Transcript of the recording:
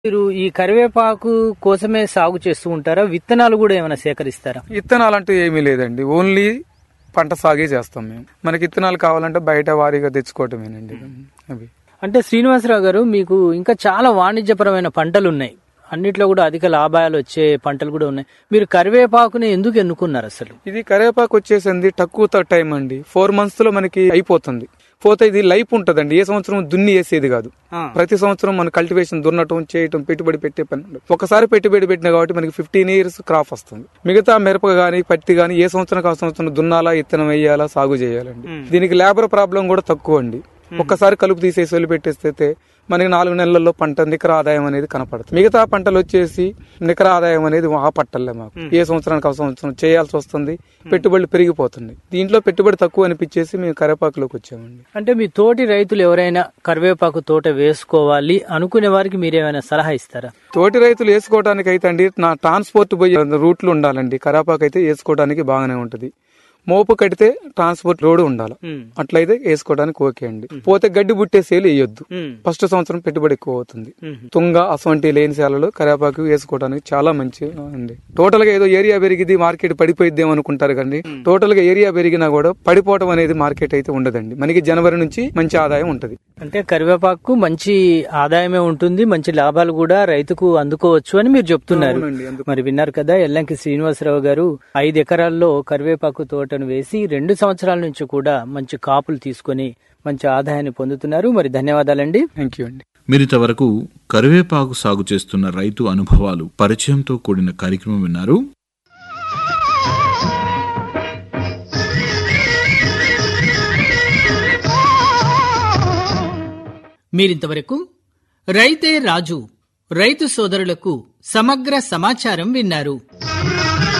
మీరు ఈ కరివేపాకు కోసమే సాగు చేస్తూ ఉంటారా విత్తనాలు కూడా ఏమైనా సేకరిస్తారా విత్తనాలు అంటూ ఏమీ లేదండి ఓన్లీ పంట సాగే చేస్తాం మేము మనకి విత్తనాలు కావాలంటే బయట వారీగా తెచ్చుకోవటమేనండి అవి అంటే శ్రీనివాసరావు గారు మీకు ఇంకా చాలా వాణిజ్యపరమైన పంటలు ఉన్నాయి అన్నిట్లో కూడా అధిక లాభాలు వచ్చే పంటలు కూడా ఉన్నాయి మీరు కరివేపాకుని ఎందుకు ఎన్నుకున్నారు అసలు ఇది కరివేపాకు వచ్చేసింది తక్కువ టైం అండి ఫోర్ మంత్స్ లో మనకి అయిపోతుంది పోతే ఇది లైఫ్ ఉంటదండి ఏ సంవత్సరం దున్ని వేసేది కాదు ప్రతి సంవత్సరం మన కల్టివేషన్ దున్నటం చేయటం పెట్టుబడి పెట్టే పని ఉండదు. ఒకసారి పెట్టుబడి పెట్టిన కాబట్టి మనకి ఫిఫ్టీన్ ఇయర్స్ క్రాప్ వస్తుంది మిగతా మిరప గానీ పత్తి గానీ ఏ సంవత్సరం ఆ సంవత్సరం దున్నాలా ఇత్తనం వేయాలా సాగు చేయాలండి దీనికి లేబర్ ప్రాబ్లం కూడా తక్కువ అండి ఒక్కసారి కలుపు తీసేసి వదిలిపెట్టేస్తే మనకి నాలుగు నెలల్లో పంట నికర ఆదాయం అనేది కనపడుతుంది మిగతా పంటలు వచ్చేసి నికర ఆదాయం అనేది ఆ పట్టలే మాకు ఏ సంవత్సరానికి ఆ సంవత్సరం చేయాల్సి వస్తుంది పెట్టుబడులు పెరిగిపోతుంది దీంట్లో పెట్టుబడి తక్కువ అనిపించేసి మేము కరేపాకులోకి వచ్చామండి అంటే మీ తోటి రైతులు ఎవరైనా కరివేపాకు తోట వేసుకోవాలి అనుకునే వారికి మీరేమైనా సలహా ఇస్తారా తోటి రైతులు వేసుకోవడానికి అయితే అండి నా ట్రాన్స్పోర్ట్ పోయే రూట్లు ఉండాలండి కరాపాకు అయితే వేసుకోవడానికి బాగానే ఉంటది మోపు కడితే ట్రాన్స్పోర్ట్ రోడ్ ఉండాలి అట్లయితే వేసుకోవడానికి ఓకే అండి పోతే గడ్డి బుట్టే సేలు వేయొద్దు ఫస్ట్ సంవత్సరం పెట్టుబడి ఎక్కువ అవుతుంది తుంగ అసవంటి లేని శాలలో కరివేపాకు వేసుకోవడానికి చాలా మంచి అండి టోటల్ గా ఏదో ఏరియా పెరిగింది మార్కెట్ పడిపోయిద్దేమో అనుకుంటారు కానీ టోటల్ గా ఏరియా పెరిగినా కూడా పడిపోవడం అనేది మార్కెట్ అయితే ఉండదండి మనకి జనవరి నుంచి మంచి ఆదాయం ఉంటది అంటే కరివేపాకు మంచి ఆదాయమే ఉంటుంది మంచి లాభాలు కూడా రైతుకు అందుకోవచ్చు అని మీరు చెప్తున్నారు అవునండి, అందుకు- మరి విన్నారు కదా ఎల్లంకి శ్రీనివాసరావు గారు ఐదు ఎకరాల్లో కరివేపాకు తోటను వేసి రెండు సంవత్సరాల నుంచి కూడా మంచి కాపులు తీసుకొని మంచి ఆదాయాన్ని పొందుతున్నారు మరి ధన్యవాదాలండి థ్యాంక్ యూ అండి మీరింతవరకు కరివేపాకు సాగు చేస్తున్న రైతు అనుభవాలు పరిచయంతో కూడిన కార్యక్రమం విన్నారు మీరింతవరకు రైతే రాజు రైతు సోదరులకు సమగ్ర సమాచారం విన్నారు